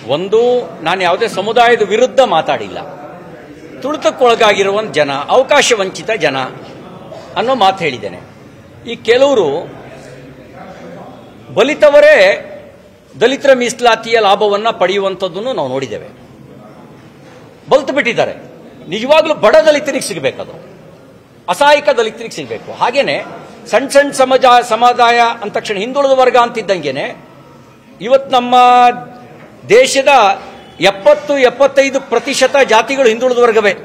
ಒಂದು ನಾನು ಯಾವುದೇ ಸಮುದಾಯದ ವಿರುದ್ಧ ಮಾತಾಡಿಲ್ಲ ತುಳಿತಕ್ಕೊಳಗಾಗಿರುವ ಜನ ಅವಕಾಶ ವಂಚಿತ ಜನ ಅನ್ನೋ ಮಾತು ಹೇಳಿದ್ದೇನೆ ಈ ಕೆಲವರು ಬಲಿತವರೇ ದಲಿತರ ಮೀಸಲಾತಿಯ ಲಾಭವನ್ನು ಪಡೆಯುವಂಥದ್ದನ್ನು ನಾವು ನೋಡಿದ್ದೇವೆ ಬಲ್ತು ಬಿಟ್ಟಿದ್ದಾರೆ ನಿಜವಾಗ್ಲೂ ಬಡ ದಲಿತರಿಗೆ ಸಿಗಬೇಕದು ಅಸಹಾಯಕ ದಲಿತರಿಗೆ ಸಿಗಬೇಕು ಹಾಗೇನೆ ಸಣ್ಣ ಸಣ್ಣ ಸಮಾಜ ಸಮುದಾಯ ಅಂದ ತಕ್ಷಣ ಹಿಂದುಳಿದ ವರ್ಗ ಅಂತಿದ್ದಂಗೆನೆ ಇವತ್ತು ನಮ್ಮ ದೇಶದ ಎಪ್ಪತ್ತು ಎಪ್ಪತ್ತೈದು ಪ್ರತಿಶತ ಜಾತಿಗಳು ಹಿಂದುಳಿದ ವರ್ಗವೇ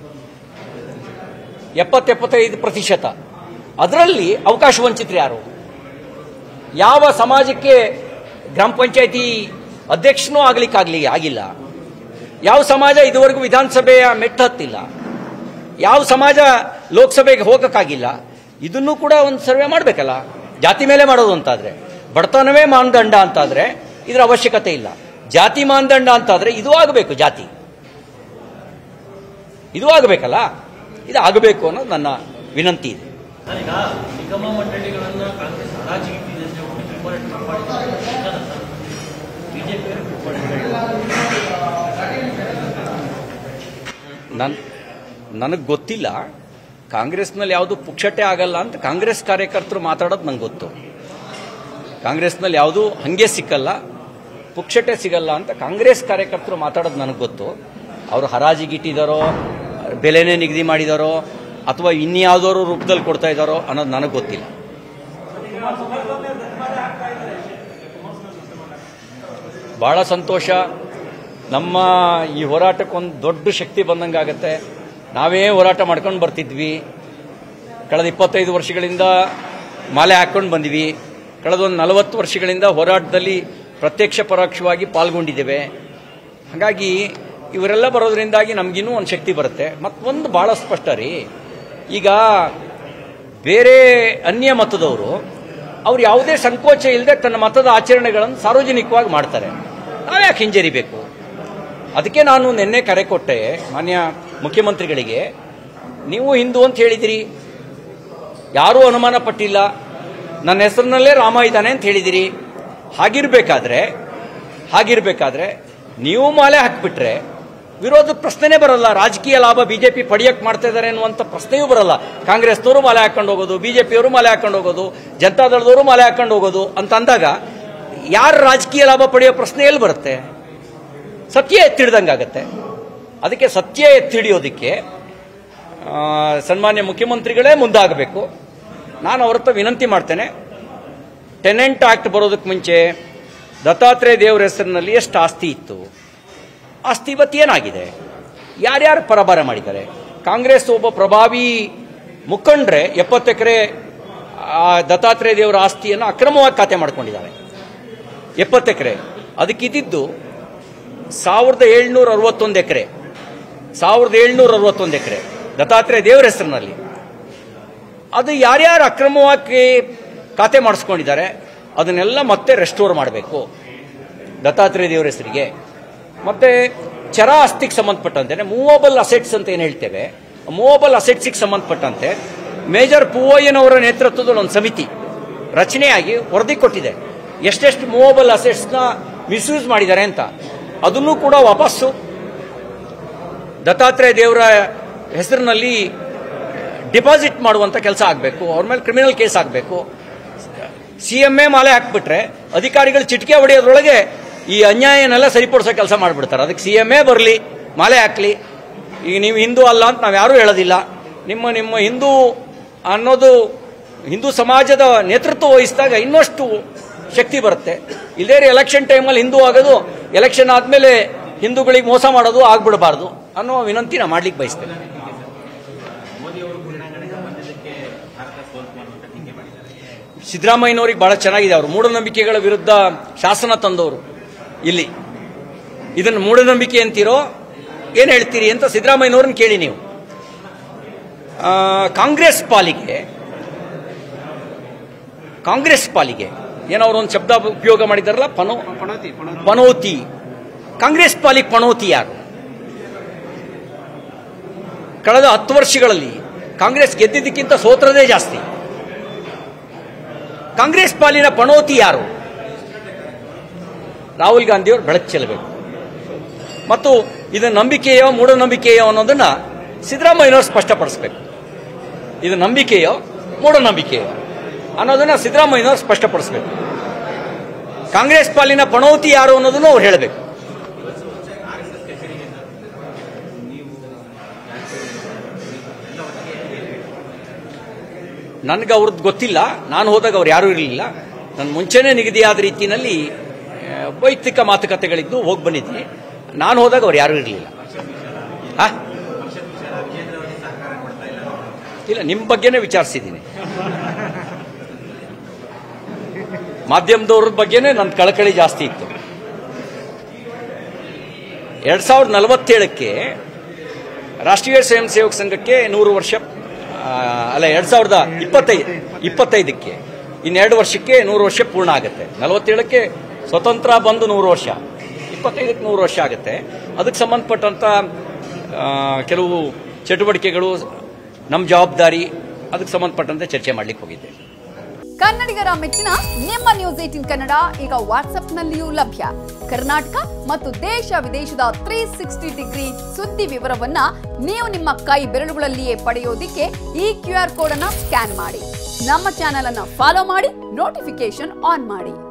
ಎಪ್ಪತ್ತೆಪ್ಪತ್ತೈದು ಪ್ರತಿಶತ ಅದರಲ್ಲಿ ಅವಕಾಶ ವಂಚಿತರು ಯಾರು ಯಾವ ಸಮಾಜಕ್ಕೆ ಗ್ರಾಮ ಪಂಚಾಯತಿ ಅಧ್ಯಕ್ಷನೂ ಆಗ್ಲಿಕ್ಕಾಗ್ಲಿ ಆಗಿಲ್ಲ ಯಾವ ಸಮಾಜ ಇದುವರೆಗೂ ವಿಧಾನಸಭೆಯ ಮೆಟ್ಟು ಹತ್ತಿಲ್ಲ ಯಾವ ಸಮಾಜ ಲೋಕಸಭೆಗೆ ಹೋಗಕ್ಕಾಗಿಲ್ಲ ಇದನ್ನು ಕೂಡ ಒಂದು ಸರ್ವೆ ಮಾಡಬೇಕಲ್ಲ ಜಾತಿ ಮೇಲೆ ಮಾಡೋದು ಅಂತಾದ್ರೆ ಬಡತನವೇ ಮಾನದಂಡ ಅಂತಾದ್ರೆ ಇದರ ಅವಶ್ಯಕತೆ ಇಲ್ಲ ಜಾತಿ ಮಾನದಂಡ ಅಂತಾದ್ರೆ ಇದು ಆಗಬೇಕು ಜಾತಿ ಇದು ಆಗಬೇಕಲ್ಲ ಇದು ಆಗಬೇಕು ಅನ್ನೋದು ನನ್ನ ವಿನಂತಿ ಇದೆ ಸರ್, ಈಗ ನಿಗಮ ಮಂಡಳಿಗಳನ್ನ ಕಾಂಗ್ರೆಸ್ ಹರಾಜಿಗೆ ಇಟ್ಟಿದೆ ಅಂತ ಹೇಳ್ಬಿಟ್ಟು ರಿಪೋರ್ಟ್ ಮಾಡಿದ್ದಾರೆ ಬಿಜೆಪಿಯವರು ನನ್ ನನಗೆ ಗೊತ್ತಿಲ್ಲ ಕಾಂಗ್ರೆಸ್ನಲ್ಲಿ ಯಾವುದು ಪುಕ್ಷಟೆ ಆಗಲ್ಲ ಅಂತ ಕಾಂಗ್ರೆಸ್ ಕಾರ್ಯಕರ್ತರು ಮಾತಾಡೋದು ನಂಗೆ ಗೊತ್ತು ಕಾಂಗ್ರೆಸ್ನಲ್ಲಿ ಯಾವುದು ಹಂಗೆ ಸಿಕ್ಕಲ್ಲ ಪುಕ್ಷಟೆ ಸಿಗಲ್ಲ ಅಂತ ಕಾಂಗ್ರೆಸ್ ಕಾರ್ಯಕರ್ತರು ಮಾತಾಡೋದು ನನಗೆ ಗೊತ್ತು ಅವರು ಹರಾಜಿಗಿಟ್ಟಿದ್ದಾರೋ ಬೆಲೆನೇ ನಿಗದಿ ಮಾಡಿದಾರೋ ಅಥವಾ ಇನ್ಯಾವುದಾದ್ರು ರೂಪದಲ್ಲಿ ಕೊಡ್ತಾ ಇದ್ದಾರೋ ಅನ್ನೋದು ನನಗೆ ಗೊತ್ತಿಲ್ಲ ಬಹಳ ಸಂತೋಷ ನಮ್ಮ ಈ ಹೋರಾಟಕ್ಕೆ ಒಂದು ದೊಡ್ಡ ಶಕ್ತಿ ಬಂದಂಗಾಗತ್ತೆ ನಾವೇ ಹೋರಾಟ ಮಾಡ್ಕೊಂಡು ಬರ್ತಿದ್ವಿ ಕಳೆದ ಇಪ್ಪತ್ತೈದು ವರ್ಷಗಳಿಂದ ಮಾಲೆ ಹಾಕ್ಕೊಂಡು ಬಂದ್ವಿ ಕಳೆದ ಒಂದು ನಲವತ್ತು ವರ್ಷಗಳಿಂದ ಹೋರಾಟದಲ್ಲಿ ಪ್ರತ್ಯಕ್ಷ ಪರೋಕ್ಷವಾಗಿ ಪಾಲ್ಗೊಂಡಿದ್ದೇವೆ ಹಾಗಾಗಿ ಇವರೆಲ್ಲ ಬರೋದ್ರಿಂದಾಗಿ ನಮಗಿನ್ನೂ ಒಂದು ಶಕ್ತಿ ಬರುತ್ತೆ ಮತ್ತೊಂದು ಭಾಳ ಸ್ಪಷ್ಟ ರೀ ಈಗ ಬೇರೆ ಅನ್ಯ ಮತದವರು ಅವ್ರು ಯಾವುದೇ ಸಂಕೋಚ ಇಲ್ಲದೆ ತನ್ನ ಮತದ ಆಚರಣೆಗಳನ್ನು ಸಾರ್ವಜನಿಕವಾಗಿ ಮಾಡ್ತಾರೆ ನಾವ್ಯಾಕೆ ಹಿಂಜರಿಬೇಕು ಅದಕ್ಕೆ ನಾನು ನಿನ್ನೆ ಕರೆ ಕೊಟ್ಟೆ ಮಾನ್ಯ ಮುಖ್ಯಮಂತ್ರಿಗಳಿಗೆ ನೀವು ಹಿಂದೂ ಅಂತ ಹೇಳಿದಿರಿ ಯಾರೂ ಅನುಮಾನ ಪಟ್ಟಿಲ್ಲ ನನ್ನ ಹೆಸರಿನಲ್ಲೇ ರಾಮ ಇದ್ದಾನೆ ಅಂತ ಹೇಳಿದಿರಿ ಹಾಗಿರ್ಬೇಕಾದ್ರೆ ಹಾಗಿರ್ಬೇಕಾದ್ರೆ ನೀವು ಮಾಲೆ ಹಾಕ್ಬಿಟ್ರೆ ವಿರೋಧ ಪ್ರಶ್ನೆನೇ ಬರಲ್ಲ ರಾಜಕೀಯ ಲಾಭ ಬಿಜೆಪಿ ಪಡೆಯಕ್ ಮಾಡ್ತಾ ಇದ್ದಾರೆ ಅನ್ನುವಂಥ ಪ್ರಶ್ನೆಯೂ ಬರಲ್ಲ ಕಾಂಗ್ರೆಸ್ನವರು ಮಾಲೆ ಹಾಕೊಂಡು ಹೋಗೋದು ಬಿಜೆಪಿಯವರು ಮಾಲೆ ಹಾಕೊಂಡು ಹೋಗೋದು ಜನತಾದಳದವರು ಮಾಲೆ ಹಾಕೊಂಡು ಹೋಗೋದು ಅಂತ ಅಂದಾಗ ಯಾರು ರಾಜಕೀಯ ಲಾಭ ಪಡೆಯೋ ಪ್ರಶ್ನೆ ಎಲ್ಲಿ ಬರುತ್ತೆ ಸತ್ಯ ಎತ್ತಿಡ್ದಂಗಾಗತ್ತೆ ಅದಕ್ಕೆ ಸತ್ಯ ಎತ್ತಿಡಿಯೋದಕ್ಕೆ ಆ, ಸನ್ಮಾನ್ಯ ಮುಖ್ಯಮಂತ್ರಿಗಳೇ ಮುಂದಾಗಬೇಕು ನಾನು ಅವ್ರ ಹತ್ರ ವಿನಂತಿ ಮಾಡ್ತೇನೆ ಟೆನೆಂಟ್ ಆಕ್ಟ್ ಬರೋದಕ್ಕೆ ಮುಂಚೆ ದತ್ತಾತ್ರೇಯ ದೇವರ ಹೆಸರಿನಲ್ಲಿ ಎಷ್ಟು ಆಸ್ತಿ ಇತ್ತು ಆಸ್ತಿ ಇವತ್ತು ಏನಾಗಿದೆ ಯಾರ್ಯಾರು ಪರಭಾರ ಮಾಡಿದ್ದಾರೆ ಕಾಂಗ್ರೆಸ್ ಒಬ್ಬ ಪ್ರಭಾವಿ ಮುಖಂಡ್ರೆ ಎಪ್ಪತ್ತು ಎಕರೆ ದತ್ತಾತ್ರೇಯ ದೇವರ ಆಸ್ತಿಯನ್ನು ಅಕ್ರಮವಾಗಿ ಖಾತೆ ಮಾಡ್ಕೊಂಡಿದ್ದಾರೆ ಎಪ್ಪತ್ತು ಎಕರೆ ಅದಕ್ಕಿದ್ದಿದ್ದು ಸಾವಿರದ ಏಳ್ನೂರ ಅರವತ್ತೊಂದು ಎಕರೆ ಸಾವಿರದ ಏಳ್ನೂರ ಅರವತ್ತೊಂದು ಎಕರೆ ದತ್ತಾತ್ರೇಯ ದೇವರ ಹೆಸರಿನಲ್ಲಿ ಅದು ಯಾರ್ಯಾರು ಅಕ್ರಮವಾಗಿ ಖಾತೆ ಮಾಡಿಸ್ಕೊಂಡಿದ್ದಾರೆ ಅದನ್ನೆಲ್ಲ ಮತ್ತೆ ರೆಸ್ಟೋರ್ ಮಾಡಬೇಕು ದತ್ತಾತ್ರೇಯ ದೇವರ ಹೆಸರಿಗೆ ಮತ್ತೆ ಚರ ಆಸ್ತಿಗೆ ಸಂಬಂಧಪಟ್ಟಂತೆ ಮೂವಬಲ್ ಅಸೆಟ್ಸ್ ಅಂತ ಏನು ಹೇಳ್ತೇವೆ ಮೂವಬಲ್ ಅಸೆಟ್ಸ್ಗೆ ಸಂಬಂಧಪಟ್ಟಂತೆ ಮೇಜರ್ ಪೂವಯ್ಯನವರ ನೇತೃತ್ವದಲ್ಲಿ ಒಂದು ಸಮಿತಿ ರಚನೆಯಾಗಿ ವರದಿ ಕೊಟ್ಟಿದೆ ಎಷ್ಟೆಷ್ಟು ಮೂವಬಲ್ ಅಸೆಟ್ಸ್ನ ಮಿಸ್ಯೂಸ್ ಮಾಡಿದ್ದಾರೆ ಅಂತ ಅದನ್ನು ಕೂಡ ವಾಪಸ್ಸು ದತ್ತಾತ್ರೇಯ ದೇವರ ಹೆಸರಿನಲ್ಲಿ ಡಿಪಾಸಿಟ್ ಮಾಡುವಂತ ಕೆಲಸ ಆಗಬೇಕು ಅವ್ರ ಮೇಲೆ ಕ್ರಿಮಿನಲ್ ಕೇಸ್ ಆಗಬೇಕು ಸಿ ಎಂ ಎ ಮಾಲೆ ಹಾಕ್ಬಿಟ್ರೆ ಅಧಿಕಾರಿಗಳು ಚಿಟಿಕೆ ಹೊಡೆಯೋದ್ರೊಳಗೆ ಈ ಅನ್ಯಾಯನೆಲ್ಲ ಸರಿಪಡಿಸೋ ಕೆಲಸ ಮಾಡಿಬಿಡ್ತಾರೆ ಅದಕ್ಕೆ ಸಿ ಎಂ ಎ ಬರಲಿ ಮಾಲೆ ಹಾಕ್ಲಿ ಈಗ ನೀವು ಹಿಂದೂ ಅಲ್ಲ ಅಂತ ನಾವು ಯಾರೂ ಹೇಳೋದಿಲ್ಲ ನಿಮ್ಮ ನಿಮ್ಮ ಹಿಂದೂ ಅನ್ನೋದು ಹಿಂದೂ ಸಮಾಜದ ನೇತೃತ್ವ ವಹಿಸಿದಾಗ ಇನ್ನಷ್ಟು ಶಕ್ತಿ ಬರುತ್ತೆ ಇಲ್ಲದೇ ಎಲೆಕ್ಷನ್ ಟೈಮಲ್ಲಿ ಹಿಂದೂ ಆಗೋದು ಎಲೆಕ್ಷನ್ ಆದಮೇಲೆ ಹಿಂದೂಗಳಿಗೆ ಮೋಸ ಮಾಡೋದು ಆಗ್ಬಿಡಬಾರ್ದು ಅನ್ನೋ ವಿನಂತಿ ನಾ ಮಾಡ್ಲಿಕ್ಕೆ ಬಯಸ್ತೇನೆ ಸಿದ್ದರಾಮಯ್ಯನವ್ರಿಗೆ ಬಹಳ ಚೆನ್ನಾಗಿದೆ ಅವರು ಮೂಢನಂಬಿಕೆಗಳ ವಿರುದ್ಧ ಶಾಸನ ತಂದವರು ಇಲ್ಲಿ ಇದನ್ನು ಮೂಢನಂಬಿಕೆ ಅಂತೀರೋ ಏನು ಹೇಳ್ತೀರಿ ಅಂತ ಸಿದ್ದರಾಮಯ್ಯನವ್ರನ್ನ ಕೇಳಿ ನೀವು ಆ, ಕಾಂಗ್ರೆಸ್ ಪಾಲಿಗೆ ಕಾಂಗ್ರೆಸ್ ಪಾಲಿಗೆ ಏನೋ ಅವ್ರು ಒಂದು ಶಬ್ದ ಉಪಯೋಗ ಮಾಡಿದಾರಲ್ಲ ಪನೋ ಪನೋತಿ ಕಾಂಗ್ರೆಸ್ ಪಾಲಿಗೆ ಪನೋತಿ ಯಾರು ಕಳೆದ ಹತ್ತು ವರ್ಷಗಳಲ್ಲಿ ಕಾಂಗ್ರೆಸ್ ಗೆದ್ದಿದ್ದಕ್ಕಿಂತ ಸೋತ್ರದೇ ಜಾಸ್ತಿ ಕಾಂಗ್ರೆಸ್ ಪಾಲಿನ ಪಣೋತಿ ಯಾರು ರಾಹುಲ್ ಗಾಂಧಿಯವರು ಬೆಳಕು ಚೆಲ್ಲಬೇಕು ಮತ್ತು ಇದು ನಂಬಿಕೆಯೋ ಮೂಢನಂಬಿಕೆಯೋ ಅನ್ನೋದನ್ನ ಸಿದ್ದರಾಮಯ್ಯನವರು ಸ್ಪಷ್ಟಪಡಿಸಬೇಕು ಇದು ನಂಬಿಕೆಯೋ ಮೂಢನಂಬಿಕೆಯೋ ಅನ್ನೋದನ್ನ ಸಿದ್ದರಾಮಯ್ಯನವರು ಸ್ಪಷ್ಟಪಡಿಸಬೇಕು ಕಾಂಗ್ರೆಸ್ ಪಾಲಿನ ಪಣೌತಿ ಯಾರು ಅನ್ನೋದನ್ನು ಅವ್ರು ಹೇಳಬೇಕು ನನಗೆ ಅವ್ರದ್ದು ಗೊತ್ತಿಲ್ಲ ನಾನು ಹೋದಾಗ ಅವ್ರು ಯಾರೂ ಇರಲಿಲ್ಲ ನಾನು ಮುಂಚೆನೇ ನಿಗದಿಯಾದ ರೀತಿಯಲ್ಲಿ ಆ, ವೈಯಕ್ತಿಕ ಮಾತುಕತೆಗಳಿದ್ದು ಹೋಗಿ ಬಂದಿದ್ದೀನಿ ನಾನು ಹೋದಾಗ ಅವ್ರು ಯಾರೂ ಇರಲಿಲ್ಲ ಹಾ ಇಲ್ಲ ನಿಮ್ಮ ಬಗ್ಗೆನೇ ವಿಚಾರಿಸಿದ್ದೀನಿ ಮಾಧ್ಯಮದವ್ರ ಬಗ್ಗೆನೇ ನನ್ನ ಕಳಕಳಿ ಜಾಸ್ತಿ ಇತ್ತು ಎರಡ್ ಸಾವಿರದ ನಲವತ್ತೇಳಕ್ಕೆ ರಾಷ್ಟ್ರೀಯ ಸ್ವಯಂ ಸೇವಕ ಸಂಘಕ್ಕೆ ನೂರು ವರ್ಷ ಆ, ಅಲ್ಲ ಎರಡ್ ಸಾವಿರದ ಇಪ್ಪತ್ತೈದು ಇಪ್ಪತ್ತೈದಕ್ಕೆ ಇನ್ನೆರಡು ವರ್ಷಕ್ಕೆ ನೂರು ವರ್ಷ ಪೂರ್ಣ ಆಗುತ್ತೆ ನಲವತ್ತೇಳಕ್ಕೆ ಸ್ವತಂತ್ರ ಬಂದು ನೂರು ವರ್ಷ ಇಪ್ಪತ್ತೈದಕ್ಕೆ ನೂರು ವರ್ಷ ಆಗುತ್ತೆ ಅದಕ್ಕೆ ಸಂಬಂಧಪಟ್ಟಂತ ಆ, ಕೆಲವು ಚಟುವಟಿಕೆಗಳು ನಮ್ಮ ಜವಾಬ್ದಾರಿ ಅದಕ್ಕೆ ಸಂಬಂಧಪಟ್ಟಂತೆ ಚರ್ಚೆ ಮಾಡ್ಲಿಕ್ಕೆ ಹೋಗಿದ್ದೆ ಕನ್ನಡಿಗರ ಮೆಚ್ಚಿನ ನಿಮ್ಮ ನ್ಯೂಸ್ ಏಟಿನ್ ಕನ್ನಡ ಈಗ ವಾಟ್ಸ್ಆಪ್ನಲ್ಲಿಯೂ ಲಭ್ಯ ಕರ್ನಾಟಕ ಮತ್ತು ದೇಶ ವಿದೇಶದ ತ್ರೀ ಸಿಕ್ಸ್ಟಿ ಡಿಗ್ರಿ ಸುದ್ದಿ ವಿವರವನ್ನ ನೀವು ನಿಮ್ಮ ಕೈ ಬೆರಳುಗಳಲ್ಲಿಯೇ ಪಡೆಯೋದಿಕ್ಕೆ ಈ ಕ್ಯೂ ಆರ್ ಕೋಡ್ ಅನ್ನ ಸ್ಕ್ಯಾನ್ ಮಾಡಿ ನಮ್ಮ ಚಾನೆಲ್ ಅನ್ನ ಫಾಲೋ ಮಾಡಿ ನೋಟಿಫಿಕೇಶನ್ ಆನ್ ಮಾಡಿ